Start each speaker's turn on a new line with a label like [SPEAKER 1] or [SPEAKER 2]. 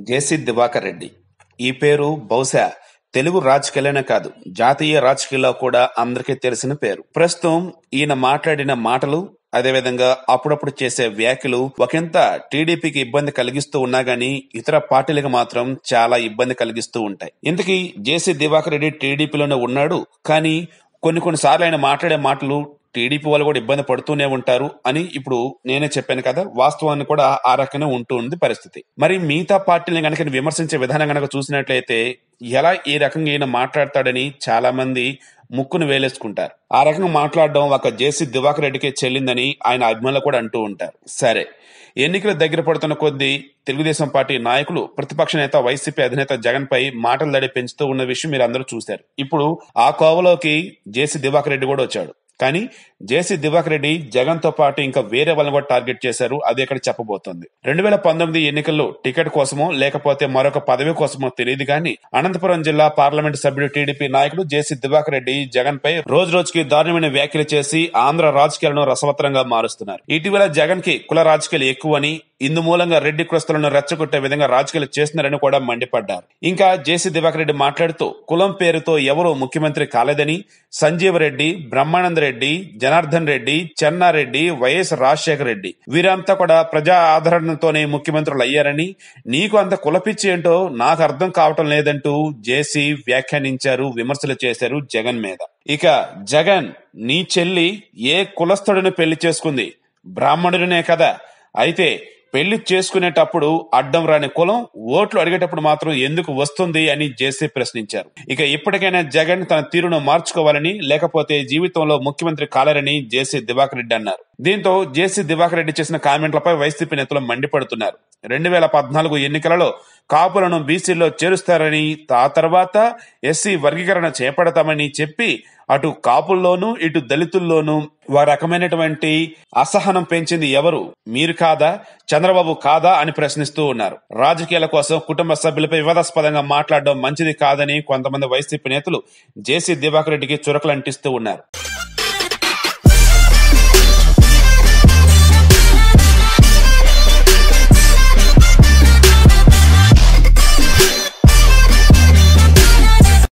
[SPEAKER 1] జేసీ దివాకర్ రెడ్డి ఈ పేరు బహుశా తెలుగు రాజకీయాలనే కాదు జాతీయ రాజకీయాల్లో కూడా అందరికీ తెలిసిన పేరు ప్రస్తుతం ఈయన మాట్లాడిన మాటలు అదేవిధంగా అప్పుడప్పుడు చేసే వ్యాఖ్యలు ఒకంత టీడీపీకి ఇబ్బంది కలిగిస్తూ ఉన్నా గానీ ఇతర పార్టీలకు మాత్రం చాలా ఇబ్బంది కలిగిస్తూ ఉంటాయి ఇంతకీ జేసీ దివాకర్ రెడ్డి టీడీపీలోనే ఉన్నాడు కానీ కొన్ని కొన్ని సార్లు ఆయన మాట్లాడే మాటలు టీడీపీ వాళ్ళు కూడా ఇబ్బంది పడుతూనే ఉంటారు అని ఇప్పుడు నేనే చెప్పాను కదా వాస్తవాన్ని కూడా ఆ రకంగా ఉంటూ ఉంది పరిస్థితి మరి మిగతా పార్టీని కనుక విమర్శించే విధానం కనుక చూసినట్లయితే ఎలా ఈ రకంగా ఈయన మాట్లాడతాడని చాలా మంది ముక్కును వేలేసుకుంటారు ఆ రకంగా మాట్లాడడం ఒక జేసీ దివాకర్ రెడ్డికే చెల్లిందని ఆయన అభిమానులు కూడా అంటూ ఉంటారు సరే ఎన్నికలు దగ్గర పడుతున్న కొద్దీ తెలుగుదేశం పార్టీ నాయకులు ప్రతిపక్ష నేత వైసీపీ అధినేత జగన్ పై మాటల దడి పెంచుతూ ఉన్న విషయం మీరు అందరూ చూశారు ఇప్పుడు ఆ కోవలోకి జేసీ దివాకర్ రెడ్డి కూడా వచ్చాడు కానీ జేసీ దివాకర్ రెడ్డి జగన్ తో పాటు ఇంకా వేరే వాళ్ళని కూడా టార్గెట్ చేశారు అది ఇక్కడ చెప్పబోతోంది రెండు వేల పంతొమ్మిది ఎన్నికల్లో టికెట్ కోసమో లేకపోతే మరొక పదవి కోసమో తెలియదు కానీ అనంతపురం జిల్లా పార్లమెంట్ సభ్యుడు టీడీపీ నాయకుడు జేసీ దివాకర్ రెడ్డి జగన్ పై రోజు రోజుకి దారుణమైన వ్యాఖ్యలు చేసి ఆంధ్ర రాజకీయాలను రసవత్తరంగా మారుస్తున్నారు ఇటీవల జగన్ కి కుల రాజకీయాలు ఎక్కువని ఇందు మూలంగా రెడ్డి కులస్తులను రెచ్చగొట్టే విధంగా రాజకీయాలు చేస్తున్నారని కూడా మండిపడ్డారు ఇంకా జేసీ దివాకర్ రెడ్డి మాట్లాడుతూ కులం పేరుతో ఎవరూ ముఖ్యమంత్రి కాలేదని సంజీవ్ రెడ్డి బ్రహ్మానంద రెడ్డి జనార్దన్ రెడ్డి చెన్నారెడ్డి వైఎస్ రాజశేఖర రెడ్డి వీరంతా కూడా ప్రజా ఆదరణతోనే ముఖ్యమంత్రులు అయ్యారని నీకు అంత కులపిచ్చి ఏంటో నాకు అర్థం కావటం లేదంటూ జేసీ వ్యాఖ్యానించారు విమర్శలు చేశారు జగన్ మీద ఇక జగన్ నీ చెల్లి ఏ కులస్థుడిని పెళ్లి చేసుకుంది బ్రాహ్మణుడినే కదా అయితే పెళ్లి చేసుకునేటప్పుడు అడ్డం రాని కులం ఓట్లు అడిగేటప్పుడు మాత్రం ఎందుకు వస్తుంది అని జేసీ ప్రశ్నించారు ఇక ఇప్పటికైనా జగన్ తన తీరును మార్చుకోవాలని లేకపోతే జీవితంలో ముఖ్యమంత్రి కాలేరని జేసీ దివాకర్ రెడ్డి అన్నారు దీంతో జేసీ దివాకర్ రెడ్డి చేసిన కామెంట్లపై వైసీపీ నేతలు మండిపడుతున్నారు రెండు వేల పద్నాలుగు ఎన్నికలలో కాపులను బీసీలో చేరుస్తారని ఆ తర్వాత ఎస్సీ వర్గీకరణ చేపడతామని చెప్పి అటు కాపుల్లోనూ ఇటు దళితుల్లోనూ వారి రకమైనటువంటి అసహనం పెంచింది ఎవరు మీరు కాదా చంద్రబాబు కాదా అని ప్రశ్నిస్తూ ఉన్నారు రాజకీయాల కోసం కుటుంబ సభ్యులపై వివాదాస్పదంగా మాట్లాడడం మంచిది కాదని కొంతమంది వైసీపీ నేతలు జేసీ దివాకర్ రెడ్డికి చురకలు అంటిస్తూ ఉన్నారు